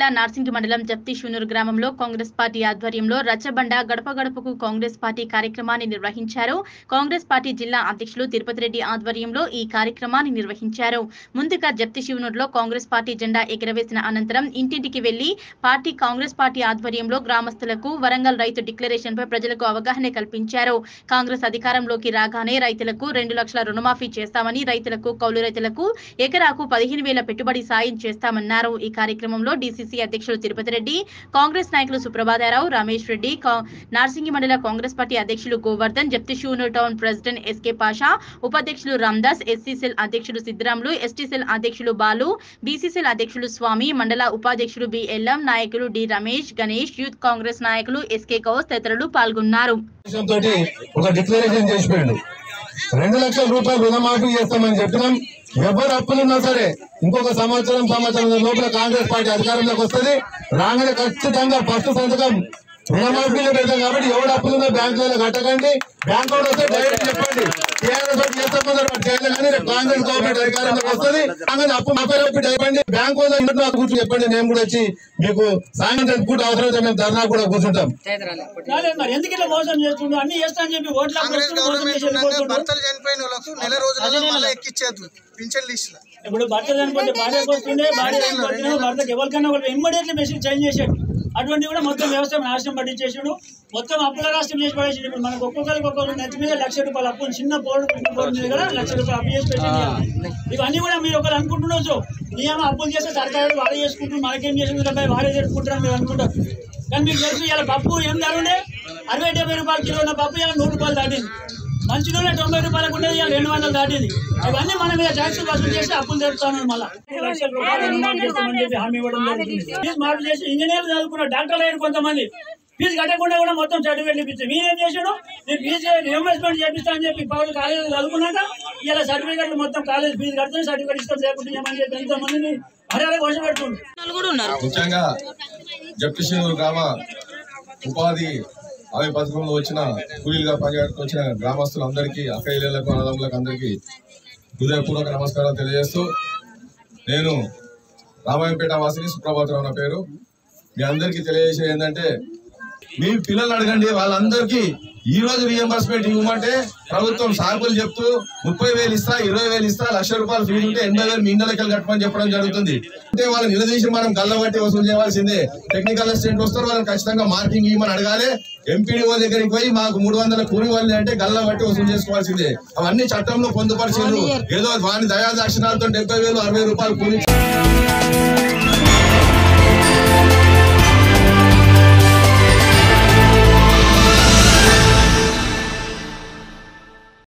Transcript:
జిల్లా నార్సింగి మండలం జప్తిషూనూరు గ్రామంలో కాంగ్రెస్ పార్టీ ఆధ్వర్యంలో రచ్చబండ గడప గడపకు కాంగ్రెస్ పార్టీ కార్యక్రమాన్ని నిర్వహించారు కాంగ్రెస్ పార్టీ జిల్లా అధ్యక్షులు తిరుపతి రెడ్డి ఆధ్వర్యంలో ఈ కార్యక్రమాన్ని నిర్వహించారు ముందుగా జప్తిశివనూరులో కాంగ్రెస్ పార్టీ జెండా ఎగురవేసిన అనంతరం ఇంటింటికి వెళ్లి పార్టీ కాంగ్రెస్ పార్టీ ఆధ్వర్యంలో గ్రామస్తులకు వరంగల్ రైతు డిక్లరేషన్ పై ప్రజలకు అవగాహన కల్పించారు కాంగ్రెస్ అధికారంలోకి రాగానే రైతులకు రెండు లక్షల రుణమాఫీ చేస్తామని రైతులకు కౌలు రైతులకు ఎకరాకు పదిహేను వేల పెట్టుబడి సాయం చేస్తామన్నారు ఈ కార్యక్రమంలో డీసీసీ అధ్యక్షులు తిరుపతి రెడ్డి కాంగ్రెస్ నాయకులు సుప్రభాతారావు రమేష్ రెడ్డి కా- నార్సింగి మండల కాంగ్రెస్ పార్టీ అధ్యక్షులు గోవర్ధన్ జప్తిషూనూర్ టౌన్ ప్రెసిడెంట్ ఎస్కే పాషా ఉపాధ్యక్షులు రామ్దాస్ ఎస్సీ సెల్ అధ్యక్షులు సిద్దిరాములు ఎస్టీ సెల్ అధ్యక్షులు బాలు బీసీ సెల్ అధ్యక్షులు స్వామి మండల ఉపాధ్యక్షులు బి ఎల్లం నాయకులు డి రమేష్ గణేష్ యూత్ కాంగ్రెస్ నాయకులు ఎస్కే గౌస్ తదితరులు పాల్గొన్నారు తోటి ఒక డిక్లరేషన్ చేసిపోయాడు రెండు లక్షల రూపాయలు రుణమాఫీ చేస్తామని చెప్పినాం ఎవరు అప్పులున్నా సరే ఇంకొక సంవత్సరం సంవత్సరం లోపల కాంగ్రెస్ పార్టీ అధికారంలోకి వస్తుంది రాగానే ఖచ్చితంగా ఫస్ట్ సంతకం రుణమాఫీలో పెడతాం కాబట్టి ఎవడు అప్పులున్నా బ్యాంకులలో కట్టకండి బ్యాంక్ కూడా వస్తే డైరెక్ట్ చెప్పండి టీఆర్ఎస్ ఒకటి చేస్తామన్నారు వాటి చేయలేదు కానీ రేపు కాంగ్రెస్ గవర్నమెంట్ అధికారంలోకి వస్తుంది కాంగ్రెస్ అప్పు మాపై చెప్పి చెప్పండి బ్యాంక్ వాళ్ళు ఇంట్లో నాకు కూర్చొని చెప్పండి మేము కూడా వచ్చి మీకు సాయంత్రం పూట అవసరం అయితే మేము ధర్నా కూడా కూర్చుంటాం రాలేదు మరి ఎందుకు ఇట్లా మోసం చేస్తుండు అన్ని చేస్తా అని చెప్పి ఓట్ల కాంగ్రెస్ మోసం గవర్నమెంట్ చేసి ఉండగా వెళ్ళిపోతుండు. భర్తలు చనిపోయిన వాళ్ళకు నెల రోజులలో మళ్ళీ ఎక్కిచ్చేది పింఛన్ లిస్ట్ ఇప్పుడు భర్త చనిపోతే భార్యకు వస్తుండే భార్య చనిపోతే భర్తకి ఎవరికైనా ఒకటి ఇమ్మీడియట్లీ మెసేజ్ చేంజ్ చేశాడు అటువంటి కూడా మొత్తం వ్యవస్థ నాశనం పట్టించేసాడు మొత్తం అప్పుల రాష్ట్రం చేసి పడేసాడు ఇప్పుడు మనకు ఒక్కొక్కరికి ఒక్కొక్కరు నెత్తి మీద లక్ష రూపాయలు అప్పు చిన్న పోడు పోడు మీద కూడా లక్ష రూపాయలు అప్పు చేసి పెట్టింది ఇవన్నీ కూడా మీరు ఒకరు అనుకుంటున్నారు నియమ అప్పులు చేస్తే సర్కారు వాడే చేసుకుంటారు మనకేం చేసింది అబ్బాయి వాడే చేసుకుంటారు మీరు అనుకుంటారు కానీ మీకు తెలుసు ఇలా పప్పు ఏం ధరనే అరవై డెబ్బై రూపాయలు కిలో ఉన్న పప్పు ఇలా నూరు రూపాయలు దాటింది మంచి నూనె తొంభై రూపాయలకు ఉండేది ఇవాళ రెండు వందలు దాటింది ఇవన్నీ మన మీద ట్యాక్స్ వసూలు చేసి అప్పులు తెరుస్తాను మళ్ళీ లక్షల రూపాయలు రుణమాఫీ చేస్తామని చెప్పి హామీ ఇవ్వడం జరుగుతుంది ఫీజు మాఫీ చేసి ఇంజనీర్లు చదువుకున్న డాక్టర్లు అయ్యారు కొంతమంది ఫీజు కట్టకుండా కూడా మొత్తం సర్టిఫికేట్ ఇప్పించారు మీరేం చేసాడు నేను ఫీజు రియంబర్స్మెంట్ చేపిస్తా అని చెప్పి పౌరు కాలేజీలో చదువుకున్నాక ఇలా సర్టిఫికేట్లు మొత్తం కాలేజ్ ఫీజు కడితే సర్టిఫికేట్ ఇస్తాం లేకుంటే ఇవ్వమని చెప్పి ఎంతమందిని మర్యాద ఘోష పెడుతుంది ముఖ్యంగా జప్తిశ్రీనూరు గ్రామ ఉపాధి హామీ పథకంలో వచ్చిన కూలీలుగా పనిచేయడానికి వచ్చిన గ్రామస్తులందరికీ అక్కయ్యలకు అన్నదమ్ములకు అందరికీ హృదయపూర్వక నమస్కారాలు తెలియజేస్తూ నేను రామాయంపేట వాసిని సుప్రభాతరావు నా పేరు మీ అందరికీ తెలియజేసేది ఏంటంటే మీ పిల్లలు అడగండి వాళ్ళందరికీ ఈ రోజు రియంబర్స్మెంట్ ఇవ్వమంటే ప్రభుత్వం సాకులు చెప్తూ ముప్పై వేలు ఇస్తా ఇరవై వేలు ఇస్తా లక్ష రూపాయలు ఫీజు ఉంటే ఎనభై వేలు మీ ఇండ్లకి కట్టమని చెప్పడం జరుగుతుంది అంటే వాళ్ళు నిలదీసి మనం గల్లబట్టి వసూలు చేయాల్సిందే టెక్నికల్ అసిస్టెంట్ వస్తారు వాళ్ళని ఖచ్చితంగా మార్కింగ్ ఇవ్వమని అడగాలి ఎంపీడీఓ దగ్గరికి పోయి మాకు మూడు వందల కూలి వాళ్ళు అంటే గల్ల బట్టి వసూలు చేసుకోవాల్సిందే అవన్నీ చట్టంలో పొందుపరిచిండ్రు ఏదో వాని దయా దక్షిణాలతో డెబ్బై వేలు అరవై రూపాయలు కూలి